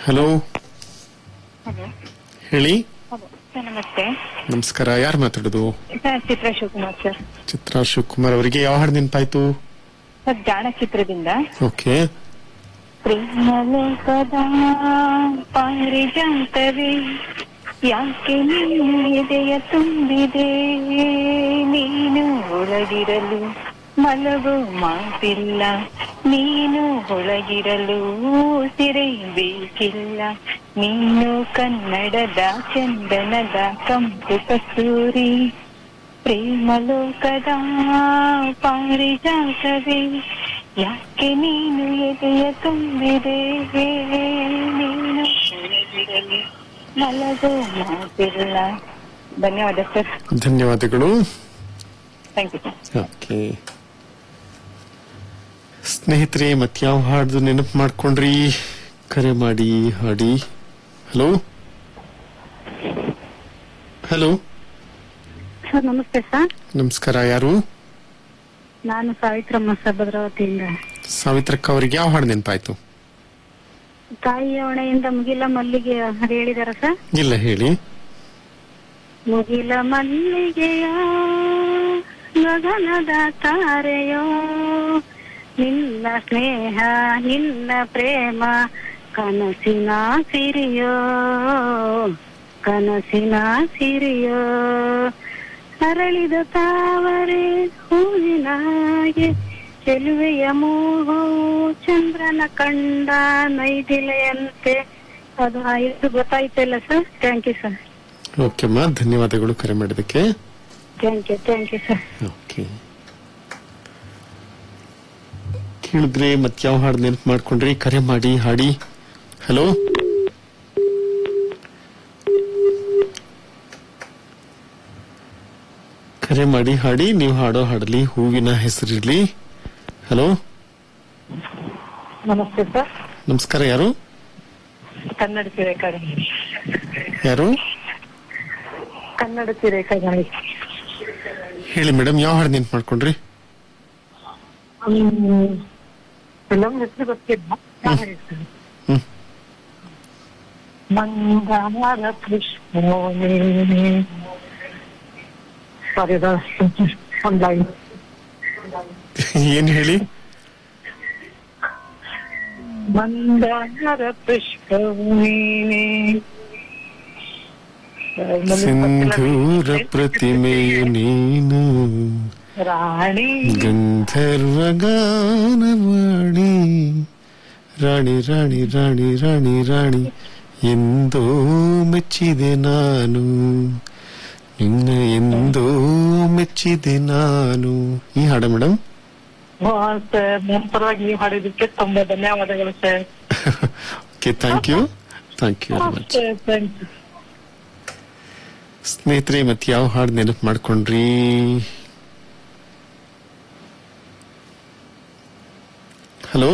Hello hello ಹೇಳಿ hello sir ನಮಸ್ತೆ ನಮಸ್ಕಾರ ಯಾರು ಮಾತಾಡೋದು ಸರ್ ಚಿತ್ರ ಶಿವಕುಮಾರ್ ಸರ್ ಚಿತ್ರಾ ಶಿವಕುಮಾರ್ ಅವರಿಗೆ ಯಾವ ಹಾಡು ನೆನಪಾಯ್ತು ಸರ್ ಜಾಣ ಚಿತ್ರದಿಂದ ಓಕೆ ಪ್ರೇಮಲೋಕದ ಪಾರಿಜಾತವೇ ಯಾಕೆ ನೀನು ಎದೆಯ ತುಂಬಿದೆ ನೀನು ಒಳಗಿರಲು ಮಲಗು ಮಾತಿಲ್ಲ ನೀನು ಒಳಗಿರಲು ಸಿರೆ ಬೇಕಿಲ್ಲ ನೀನು ಕನ್ನಡದ ಚಂದನದ ಕಂಪು ಕಸ್ತೂರಿ ಪ್ರೇಮಲೋಕದ ಪಾರಿಜಾತವೇ ಯಾಕೆ ನೀನು ಎದೆಯ ತುಂಬಿದೆ ನೀನು ಒಳಗಿರಲು ಮಲಗೋ ಮಾತಿಲ್ಲ ಧನ್ಯವಾದ ಸರ್ ಧನ್ಯವಾದಗಳು ಥ್ಯಾಂಕ್ ಯು ಸರ್ ಓಕೆ ಸ್ನೇಹಿತರೆ ಮತ್ಯಾವ ಹಾಡು ನೆನಪು ಮಾಡ್ಕೊಂಡ್ರಿ ಕರೆ ಮಾಡಿ ಹಾಡಿ ಹಲೋ ಹಲೋ ಸರ್ ನಮಸ್ತೆ ಸರ್ ನಮಸ್ಕಾರ ಯಾರು ನಾನು ಸಾವಿತ್ರಮ್ಮ ಸರ್ ಭದ್ರಾವತಿಯಿಂದ ಸಾವಿತ್ರಕ್ಕ ಅವರಿಗೆ ಯಾವ ಹಾಡು ನೆನಪಾಯ್ತು ತಾಯಿಯ ಹೊಣೆಯಿಂದ ಮುಗಿಲ ಮಲ್ಲಿಗೆ ಅದು ಹೇಳಿದಾರ ಸರ್ ಇಲ್ಲ ಹೇಳಿ ಮುಗಿಲ ಮಲ್ಲಿಗೆಯ ಗಗನದ ತಾರೆಯೋ ನಿನ್ನ ಸ್ನೇಹ ನಿನ್ನ ಪ್ರೇಮ ಕನಸಿನ ಸಿರಿಯೋ ಕನಸಿನ ಸಿರಿಯೋ ಅರಳಿದ ತಾವರೆ ಹೂವಿನಾಗೆ ಚೆಲುವೆಯ ಮೂಗು ಚಂದ್ರನ ಕಂಡ ನೈದಿಲೆಯಂತೆ ಅದು ಆ ಇದು ಗೊತ್ತಾಯ್ತಲ್ಲ sir thank you sir okay ಅಮ್ಮ ಧನ್ಯವಾದಗಳು ಕರೆ ಮಾಡಿದಕ್ಕೆ thank you thank you sir okay ಕೇಳಿದ್ರೆ ಮತ್ಯಾವ ಹಾಡು ನೆನಪು ಮಾಡ್ಕೊಂಡ್ರಿ ಕರೆ ಮಾಡಿ ಹಾಡಿ ಹಲೋ ಕರೆ ಮಾಡಿ ಹಾಡಿ ನೀವು ಹಾಡೋ ಹಾಡಲಿ ಹೂವಿನ ಹೆಸರಿರ್ಲಿ ಹಲೋ ನಮಸ್ತೆ ಸರ್ ನಮಸ್ಕಾರ ಯಾರು ಕನ್ನಡ ಚಿರೇಕಾರಿ ಯಾರು ಕನ್ನಡ ಚಿರೇಕಾರಿ ಹೇಳಿ ಮೇಡಮ್ ಯಾವ ಹಾಡು ನೆನಪು ಮಾಡ್ಕೊಂಡ್ರಿ ಫಿಲಮ್ ಹೆಸರು ಗೊತ್ತಿಲ್ಲ ಹ್ಮ್ ಮಂಗಾರ ಪುಷ್ಪ ಸಾರಿ ಒಂದು ಲೈನ್ ಏನ್ ಹೇಳಿ ಮಂದಾರ ಪುಷ್ಪವು ನೀನೆ ಸಿಂಧೂರ ಪ್ರತಿಮೆಯು ನೀನು ರಾಣಿ ಗಂಧರ್ವ ಗಾನವಾಣಿ ರಾಣಿ ರಾಣಿ ರಾಣಿ ರಾಣಿ ರಾಣಿ ಎಂದೋ ಮೆಚ್ಚಿದೆ ನಾನು ನಿನ್ನ ಎಂದೋ ಮೆಚ್ಚಿದೆ ನಾನು ಈ ಹಾಡ ಮೇಡಮ್ ಸರ್ ನನ್ನ ಪರವಾಗಿ ನೀವು ಹಾಡಿದ್ದಕ್ಕೆ ತುಂಬಾ ಧನ್ಯವಾದಗಳು sir okay thank you thank you very much thank you ಸ್ನೇಹಿತರೆ ಮತ್ತೆ ಯಾವ ಹಾಡು ನೆನಪು ಮಾಡ್ಕೊಂಡ್ರಿ ಹಲೋ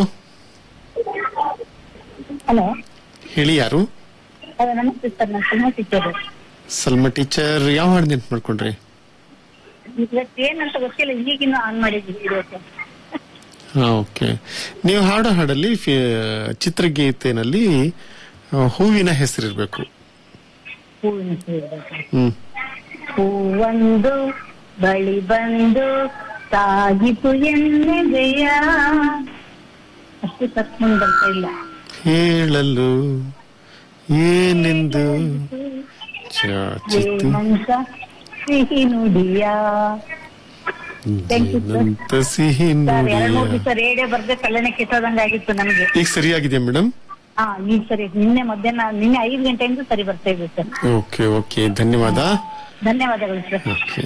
ಹಲೋ ಹೇಳಿ ಯಾರು ನಮಸ್ತೆ ಸರ್ ನಾನು ಸಿನಿಮಾ ಟೀಚರ್ ಸಲ್ಮಾ ಟೀಚರ್ ಯಾವ ಹಾಡು ನೆನಪು ಮಾಡ್ಕೊಂಡ್ರಿ ಇವತ್ತು ಏನಂತ ಗೊತ್ತಿಲ್ಲ ಈಗಿನ ಆನ್ ಮಾಡಿದ್ವಿ ವಿಡಿಯೋ ಸರ್ ಹಾ ಓಕೆ ನೀವು ಹಾಡೋ ಹಾಡಲ್ಲಿ ಫಿ- ಚಿತ್ರಗೀತೆನಲ್ಲಿ ಆ, ಹೂವಿನ ಹೆಸರಿರ್ಬೇಕು ಹೂವಿನ ಸೇರಿದ ಹ್ಮ್ ಹೂವೊಂದು ಬಳಿ ಬಂದು ಸಾಗಿತು ಎನ್ನೆದೆಯ ಅಷ್ಟು ಸತ್ಮನ್ ಬರ್ತಾ ಇಲ್ಲ ಹೇಳಲು ಏನೆಂದು ಚಾಚಿತು ಏನಂತ ಸಿಹಿ ನುಡಿಯ Thank you, sir. ಏನಂತ ಸಿಹಿ ಸರ್ ಎರಡ್ ಮೂರ್ ನುಡಿಯ ದಿವಸ ರೇಡಿಯೋ ಬರ್ದೆ ತಲೆನೇ ಕೆಟ್ಟೋದಂಗ ಆಗಿತ್ತು ನಮಗೆ ಈಗ ಸರಿಯಾಗಿದೆಯಾ ಮೇಡಮ್ ಹಾ ಈಗ ಸರಿ ನಿನ್ನೆ ಮಧ್ಯಾಹ್ನ ನಿನ್ನೆ ಐದು ಗಂಟೆಯಿಂದ ಸರಿ ಬರ್ತಾ ಇದೆ ಸರ್ ಓಕೆ ಓಕೆ ಧನ್ಯವಾದ ಧನ್ಯವಾದಗಳು ಸರ್ ಓಕೆ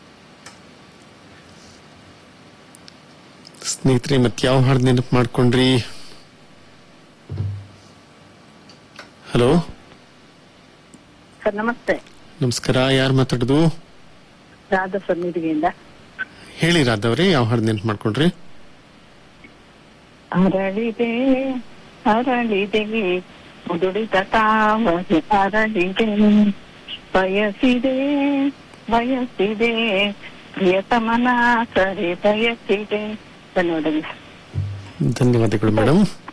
ಸ್ನೇಹಿತರೆ ಮತ್ತೆ ಯಾವ ಹಾಡು ನೆನಪು ಮಾಡ್ಕೊಂಡ್ರಿ ಹಲೋ ಸರ್ ನಮಸ್ತೆ ನಮಸ್ಕಾರ ಯಾರು ಮಾತಾಡೋದು ರಾಧಾ ಸರ್ ನೀರಿಗೆಯಿಂದ ಹೇಳಿ ರಾಧವ್ರೆ ಯಾವ ಹಾಡು ನೆನಪು ಮಾಡ್ಕೊಂಡ್ರಿ ಅರಳಿದೆ ಅರಳಿದೆ ಮುದುಡಿದ ತಾವರೆ ಅರಳಿದೆ ಬಯಸಿದೆ ಬಯಸಿದೆ ಪ್ರಿಯತಮನ ಸರಿ ಬಯಸಿದೆ ಧನ್ಯವಾದಗಳು ಧನ್ಯವಾದಗಳು ಮೇಡಮ್